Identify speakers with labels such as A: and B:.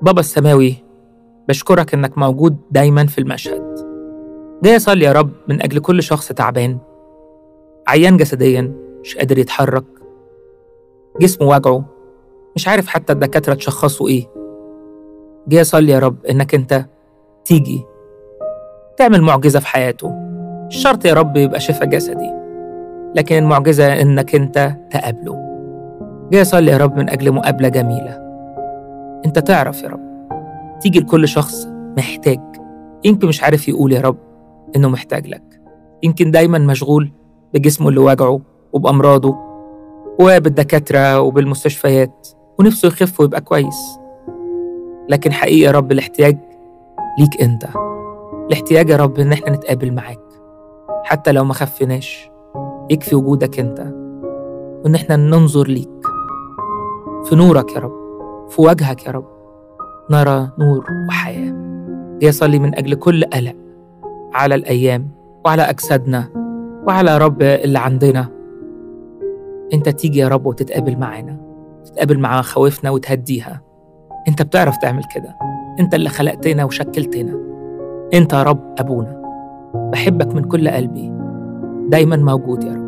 A: بابا السماوي بشكرك إنك موجود دايما في المشهد جاي أصلي يا رب من أجل كل شخص تعبان عيان جسديا مش قادر يتحرك جسمه وجعه مش عارف حتى الدكاترة تشخصوا إيه جاي أصلي يا رب إنك أنت تيجي تعمل معجزة في حياته مش شرط يا رب يبقى شفاء جسدي لكن المعجزة إنك أنت تقابله جاي أصلي يا رب من أجل مقابلة جميلة أنت تعرف يا رب تيجي لكل شخص محتاج يمكن مش عارف يقول يا رب إنه محتاج لك يمكن دايما مشغول بجسمه اللي وجعه وبأمراضه وبالدكاترة وبالمستشفيات ونفسه يخف ويبقى كويس لكن حقيقي يا رب الاحتياج ليك أنت الاحتياج يا رب إن احنا نتقابل معاك حتى لو ما خفناش يكفي وجودك أنت وإن احنا ننظر ليك في نورك يا رب في وجهك يا رب نرى نور وحياة جاي أصلي من أجل كل قلق على الأيام وعلى أجسادنا وعلى يا رب اللي عندنا أنت تيجي يا رب وتتقابل معانا تتقابل مع خوافنا وتهديها أنت بتعرف تعمل كده أنت اللي خلقتنا وشكلتنا أنت يا رب أبونا بحبك من كل قلبي دايما موجود يا رب